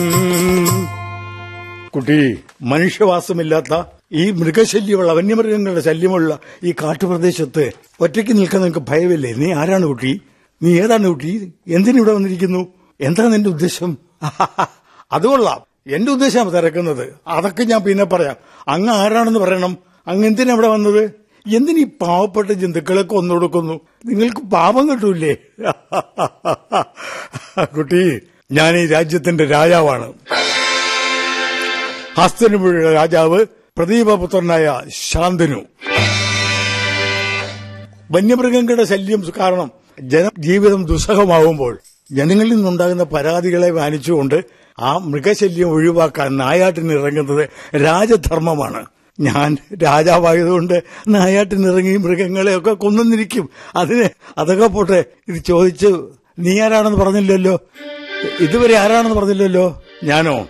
കുട്ടി മനുഷ്യവാസമില്ലാത്ത ഈ മൃഗശല്യമുള്ള വന്യമൃഗങ്ങളുടെ ശല്യമുള്ള ഈ കാട്ടുപ്രദേശത്ത് ഒറ്റയ്ക്ക് നിൽക്കാൻ നിനക്ക് ഭയമില്ലേ നീ ആരാണ് കുട്ടി നീ ഏതാണ് കുട്ടി എന്തിനിവിടെ വന്നിരിക്കുന്നു എന്താ നിന്റെ ഉദ്ദേശം അത് കൊള്ളാം എന്റെ ഉദ്ദേശം തിരക്കുന്നത് അതൊക്കെ ഞാൻ പിന്നെ പറയാം അങ്ങ് ആരാണെന്ന് പറയണം അങ്ങ് എന്തിനാ ഇവിടെ വന്നത് എന്തിനീ പാവപ്പെട്ട ജന്തുക്കളെ കൊന്നൊടുക്കുന്നു നിങ്ങൾക്ക് പാപം കിട്ടൂലേ കുട്ടി ഞാൻ ഈ രാജ്യത്തിന്റെ രാജാവാണ് ഹസ്തനുപുഴയുടെ രാജാവ് പ്രദീപപുത്രനായ ശാന്തനു വന്യമൃഗങ്ങളുടെ ശല്യം കാരണം ജനജീവിതം ദുസ്സഹമാവുമ്പോൾ ജനങ്ങളിൽ നിന്നുണ്ടാകുന്ന പരാതികളെ മാനിച്ചുകൊണ്ട് ആ മൃഗശല്യം ഒഴിവാക്കാൻ നായാട്ടിന് ഇറങ്ങുന്നത് രാജധർമ്മമാണ് ഞാൻ രാജാവായതുകൊണ്ട് നായാട്ടിനിറങ്ങി മൃഗങ്ങളെയൊക്കെ കൊന്നിരിക്കും അതിന് അതൊക്കെ പോട്ടെ ഇത് ചോദിച്ച് നീ ആരാണെന്ന് പറഞ്ഞില്ലല്ലോ ഇതുവരെ ആരാണെന്ന് പറഞ്ഞില്ലല്ലോ ഞാനോ